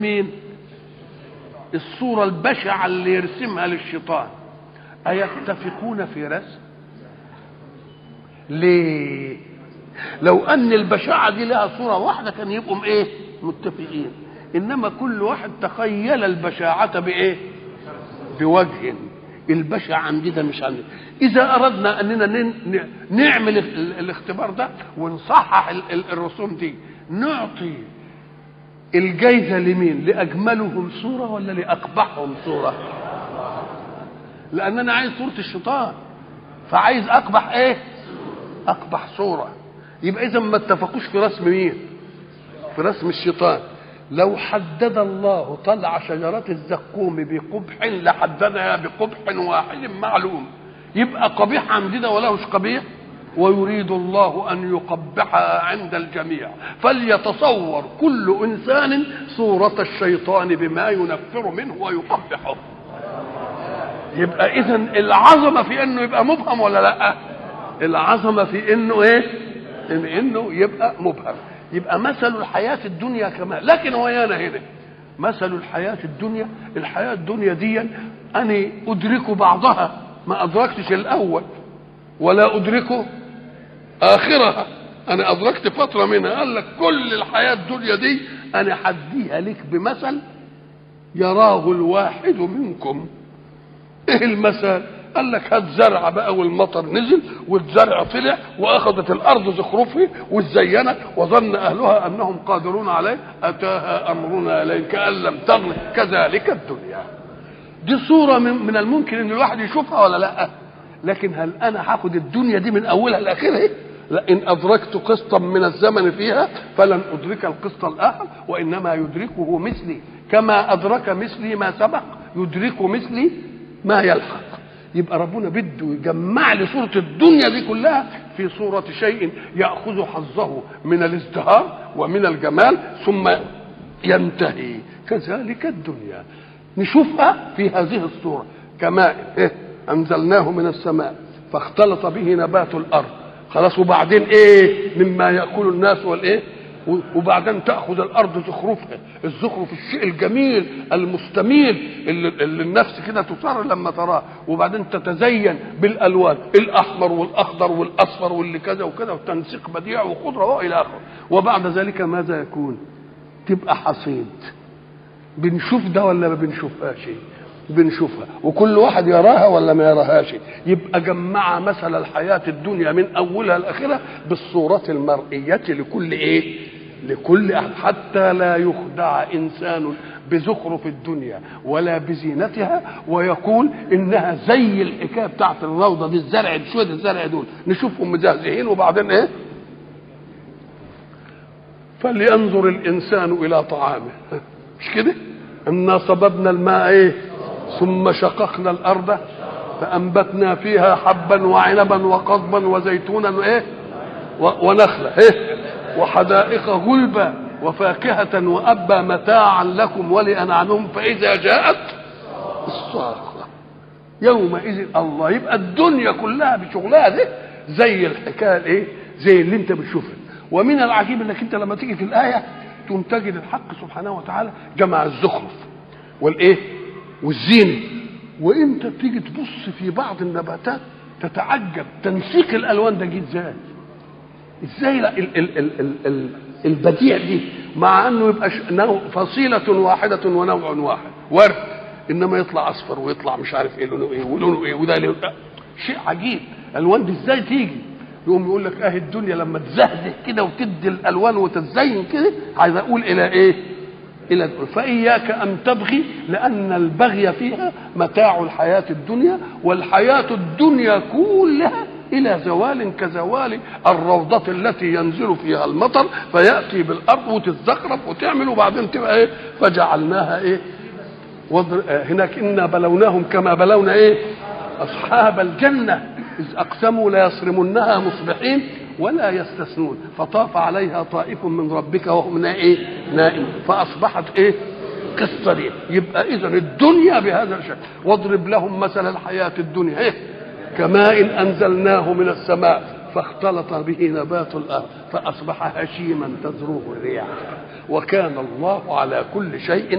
مين الصورة البشعة اللي يرسمها للشيطان أيتفقون في رسم ليه لو أن البشاعة دي لها صورة واحدة كان يبقوا إيه متفقين إنما كل واحد تخيل البشاعة بإيه بوجه البشع عندي ده مش عندي إذا أردنا أننا ن- نعمل ال- الاختبار ده ونصحح ال- ال- الرسوم دي نعطي الجايزة لمين لأجملهم صورة ولا لأقبحهم صورة لأن أنا عايز صورة الشيطان فعايز أقبح إيه أقبح صورة يبقى إذا ما اتفقوش في رسم مين في رسم الشيطان لو حدد الله طلع شجرة الزقوم بقبح لحددها بقبح واحد معلوم يبقى قبيح عندنا ولا مش قبيح ويريد الله أن يقبحها عند الجميع فليتصور كل إنسان صورة الشيطان بما ينفر منه ويقبحه يبقى إذا العظمة في إنه يبقى مبهم ولا لأ العظمة في إنه إيه إن إنه يبقى مبهم يبقى مثل الحياة الدنيا كما لكن ويانا هنا مثل الحياة الدنيا الحياة الدنيا دي أنا أدرك بعضها ما أدركتش الأول ولا أدركه آخرها أنا أدركت فترة منها قال لك كل الحياة الدنيا دي أنا حديها لك بمثل يراه الواحد منكم ايه المثل قال لك هات زرع بقى والمطر نزل والزرع طلع واخذت الارض زخرفه وزينت وظن اهلها انهم قادرون عليه اتاها امرنا ليل كان لم تغن كذلك الدنيا دي صوره من, من الممكن ان الواحد يشوفها ولا لا لكن هل انا هاخد الدنيا دي من اولها لاخرها لئن ادركت قسطا من الزمن فيها فلن ادرك القسط الاخر وانما يدركه مثلي كما ادرك مثلي ما سبق يدرك مثلي ما يلحق يبقى ربنا بده يجمع لي صورة الدنيا دي كلها في صورة شيء يأخذ حظه من الازدهار ومن الجمال ثم ينتهي كذلك الدنيا نشوفها في هذه الصورة كماء إيه؟ أنزلناه من السماء فاختلط به نبات الأرض خلاص وبعدين إيه مما يأكل الناس والإيه وبعدين تاخذ الارض زخرفها الزخرف الشيء الجميل المستميل اللي, اللي النفس كده تصر لما تراه وبعدين تتزين بالالوان الاحمر والاخضر والاصفر واللي كذا وكذا وتنسيق بديع وخضره والى اخره وبعد ذلك ماذا يكون تبقى حصيد بنشوف ده ولا ما بنشوفهاش بنشوفها وكل واحد يراها ولا ما يراهاش يبقى جمع مثل الحياة الدنيا من أولها لآخرها بالصورة المرئية لكل إيه لكل أحد حتى لا يخدع إنسان بزخرف الدنيا ولا بزينتها ويقول إنها زي الحكاية بتاعت الروضة دي الزرع شوية الزرع دول نشوفهم مزهزهين وبعدين إيه فلينظر الإنسان إلى طعامه مش كده إنا صببنا الماء إيه ثم شققنا الارض فانبتنا فيها حبا وعنبا وقضبا وزيتونا وايه ونخله ايه وحدائق غلبا وفاكهة وأبا متاعا لكم ولأنعامهم فإذا جاءت الصاخة يومئذ الله يبقى الدنيا كلها بشغلها ده زي الحكاية الايه زي اللي انت بتشوفها ومن العجيب انك انت لما تيجي في الآية تقوم تجد الحق سبحانه وتعالى جمع الزخرف والايه والزينة وانت تيجي تبص في بعض النباتات تتعجب تنسيق الالوان ده جه ازاي ازاي ال ال ال ال ال ال البديع دي مع انه يبقى نوع فصيلة واحدة ونوع واحد ورد انما يطلع اصفر ويطلع مش عارف ايه لونه ايه ولونه ايه وده لونه شيء عجيب الالوان دي ازاي تيجي يقوم يقول لك اهي الدنيا لما تزهزه كده وتدي الالوان وتتزين كده عايز اقول الى ايه الى فاياك ان تبغي لان البغي فيها متاع الحياه الدنيا والحياه الدنيا كلها الى زوال كزوال الروضه التي ينزل فيها المطر فياتي بالارض وتتزخرف وتعمل وبعدين تبقى ايه فجعلناها ايه وضر... هناك انا بلوناهم كما بلونا ايه اصحاب الجنه اذ اقسموا ليصرمنها مصبحين ولا يستثنون فطاف عليها طائف من ربك وهم ايه نائم فاصبحت ايه كالصريم يبقى اذا الدنيا بهذا الشكل واضرب لهم مثل الحياه الدنيا ايه كماء انزلناه من السماء فاختلط به نبات الارض فاصبح هشيما تذروه الرياح وكان الله على كل شيء